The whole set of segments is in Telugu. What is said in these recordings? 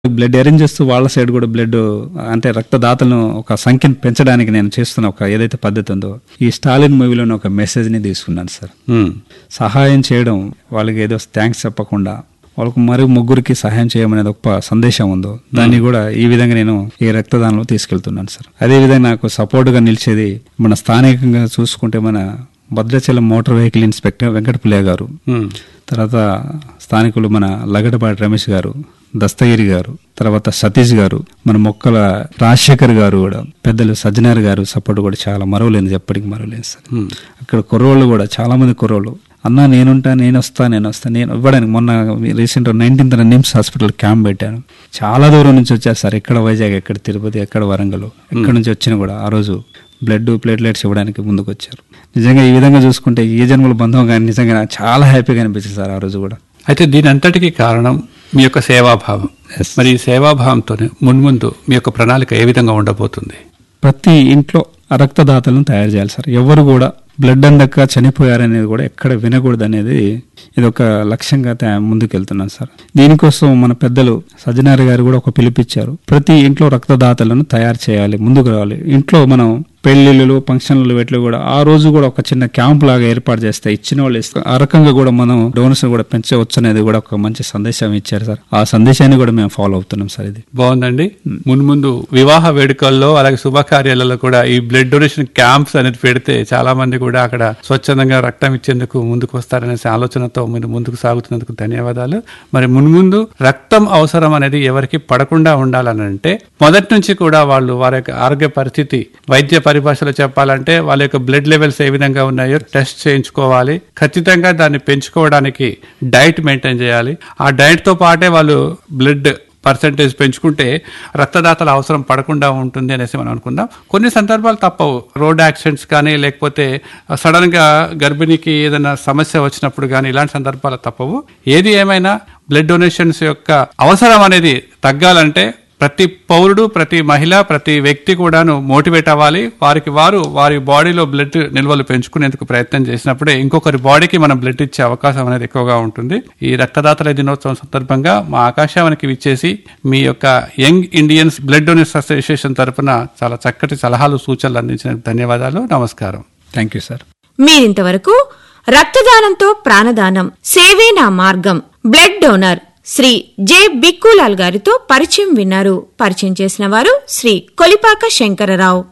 బ్లడ్ అరేంజ్ చేస్తూ వాళ్ళ సైడ్ కూడా బ్లడ్ అంటే రక్తదాతలను ఒక సంఖ్యను పెంచడానికి నేను చేస్తున్న ఒక ఏదైతే పద్ధతి ఉందో ఈ స్టాలిన్ మూవీలోని ఒక మెసేజ్ ని తీసుకున్నాను సార్ ఉమ్. సహాయం చేయడం వాళ్ళకి ఏదో థ్యాంక్స్ చెప్పకుండా వాళ్ళకు మరి ముగ్గురికి సహాయం చేయమనేది ఒక సందేశం ఉందో దాన్ని కూడా ఈ విధంగా నేను ఈ రక్తదానంలో తీసుకెళ్తున్నాను సార్ అదే విధంగా నాకు సపోర్ట్ గా నిలిచేది మన స్థానికంగా చూసుకుంటే మన Bhadrachalam motor vehicle inspector Venkatapullaiah గారు ఉమ్. తర్వాత స్థానికులు మన లగడపాటి రమేష్ గారు దస్తగిరి గారు తర్వాత సతీష్ గారు మన మొక్కల రాజశేఖర్ గారు కూడా పెద్దలు సజ్జనార్ గారు సపోర్ట్ కూడా చాలా మరవలేదు ఎప్పటికి మరవలేదు సార్ ఉమ్. అక్కడ కుర్రోళ్ళు కూడా చాలా మంది కుర్రోళ్ళు అన్నా నేనుంటా నేను వస్తా నేను వస్తా నేను ఇవ్వడానికి మొన్న recent nineteenth NIMS hospital camp పెట్టాను చాలా దూరం నుంచి వచ్చారు సార్ ఎక్కడ వైజాగ్ ఎక్కడ తిరుపతి ఎక్కడ వరంగల్ ఎక్కడ నుంచి వచ్చినా కూడా ఆ రోజు బ్లడ్ ప్లేట్లెట్స్ ఇవ్వడానికి ముందుకు వచ్చారు నిజంగా ఈ విధంగా చూసుకుంటే ఈ జన్మల బంధం కానీ నిజంగా నాకు చాలా హ్యాపీగా అనిపించింది సార్ ఆ రోజు కూడా అయితే దీని అంతటికీ కారణం మీ యొక్క సేవాభావం Yes. మరి ఈ సేవాభావంతోనే మున్ముందు మీ యొక్క ప్రణాళిక ఏ విధంగా ఉండబోతుంది ప్రతి ఇంట్లో ఆ రక్తదాతలను తయారు చేయాలి సార్ ఎవరు కూడా బ్లడ్ అందక చనిపోయారనేది కూడా ఎక్కడ వినకూడదు అనేది ఇది ఒక లక్ష్యంగా తా- ముందుకెళ్తున్నాను సార్ దీనికోసం మన పెద్దలు సజ్జనారి గారు కూడా ఒక పిలిపిచ్చారు ప్రతి ఇంట్లో రక్తదాతలను తయారు చేయాలి ముందుకు రావాలి ఇంట్లో మనం పెళ్లిళ్ళు ఫంక్షన్లు వీటిలో కూడా ఆ రోజు కూడా ఒక చిన్న క్యాంప్ లాగా ఏర్పాటు చేస్తే ఇచ్చిన వాళ్ళు ఇస్తే ఆ రకంగా కూడా మనం డోనర్స్ కూడా పెంచవచ్చు అనేది కూడా ఒక మంచి సందేశం ఇచ్చారు సార్ ఆ సందేశాన్ని కూడా మేము ఫాలో అవుతున్నాం సార్ ఇది బాగుందండి మున్ముందు వివాహ వేడుకల్లో అలాగే శుభకార్యాలలో కూడా ఈ బ్లడ్ డొనేషన్ క్యాంప్స్ అనేది పెడితే చాలా మంది కూడా అక్కడ స్వచ్ఛందంగా రక్తం ఇచ్చేందుకు ముందుకు వస్తారనేసి ఆలోచనతో మీరు ముందుకు సాగుతున్నందుకు ధన్యవాదాలు మరి మున్ముందు రక్తం అవసరం అనేది ఎవరికి పడకుండా ఉండాలని అంటే మొదటి నుంచి కూడా వాళ్ళు వారి యొక్క ఆరోగ్య పరిస్థితి వైద్య పరిభాషలో చెప్పాలంటే వాళ్ళ యొక్క బ్లడ్ లెవెల్స్ ఏ విధంగా ఉన్నాయో టెస్ట్ చేయించుకోవాలి ఖచ్చితంగా దాన్ని పెంచుకోవడానికి డైట్ మెయింటైన్ చేయాలి ఆ డైట్ తో పాటే వాళ్ళు బ్లడ్ పర్సంటేజ్ పెంచుకుంటే రక్తదాతల అవసరం పడకుండా ఉంటుంది అనేసి మనం అనుకుందాం కొన్ని సందర్భాలు తప్పవు రోడ్ యాక్సిడెంట్స్ కానీ లేకపోతే సడన్ గా గర్భిణికి ఏదైనా సమస్య వచ్చినప్పుడు కానీ ఇలాంటి సందర్భాలు తప్పవు ఏది ఏమైనా బ్లడ్ డొనేషన్స్ యొక్క అవసరం అనేది తగ్గాలంటే ప్రతి పౌరుడు ప్రతి మహిళ ప్రతి వ్యక్తి కూడాను మోటివేట్ అవ్వాలి వారికి వారు వారి బాడీలో బ్లడ్ నిల్వలు పెంచుకునేందుకు ప్రయత్నం చేసినప్పుడే ఇంకొకరి బాడీకి మనం బ్లడ్ ఇచ్చే అవకాశం అనేది ఎక్కువగా ఉంటుంది ఈ రక్తదాతల దినోత్సవం సందర్భంగా మా ఆకాశవానికి విచ్చేసి మీ యొక్క young Indians blood donates association తరపున చాలా చక్కటి సలహాలు సూచనలు అందించిన ధన్యవాదాలు నమస్కారం థ్యాంక్ యూ సార్ మీరింతవరకు రక్తదానంతో ప్రాణదానం సేవే నా మార్గం blood donor Shri J Bikkulal గారితో పరిచయం విన్నారు పరిచయం చేసిన వారు Shri Kolipaka Shankararao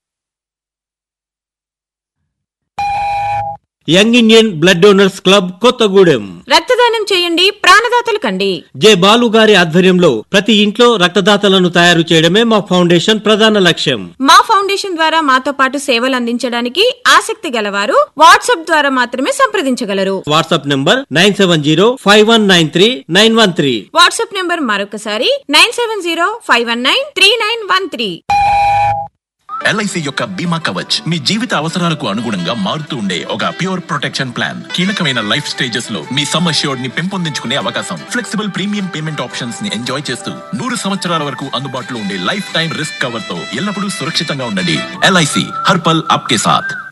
young Indian blood donors club Kothagudem రక్తదానం చేయండి ప్రాణదాతలు కండి జె బాలు గారి ఆధ్వర్యంలో ప్రతి ఇంట్లో రక్తదాతలను తయారు చేయడమే మా ఫౌండేషన్ ప్రధాన లక్ష్యం మా ఫౌండేషన్ ద్వారా మాతో పాటు సేవలు అందించడానికి ఆసక్తి గలవారు వాట్సాప్ ద్వారా మాత్రమే సంప్రదించగలరు WhatsApp number nine seven zero five one nine three nine one three WhatsApp number మరొకసారి nine seven zero five one nine three nine one three LIC యొక్క బీమా కవచ్ మీ జీవిత అవసరాలకు అనుగుణంగా మారుతూ ఉండే ఒక ప్యూర్ ప్రొటెక్షన్ ప్లాన్ కీలకమైన లైఫ్ స్టేజెస్ లో మీ సమ్ అష్యూర్డ్ ని పెంపొందించుకునే అవకాశం ఫ్లెక్సిబుల్ ప్రీమియం పేమెంట్ ఆప్షన్స్ ని ఎంజాయ్ చేస్తూ నూరు సంవత్సరాల వరకు అందుబాటులో ఉండే లైఫ్ టైం రిస్క్ కవర్ తో ఎల్లప్పుడూ సురక్షితంగా ఉండండి ఎల్ఐసి హర్పల్ ఆప్కే సాథ్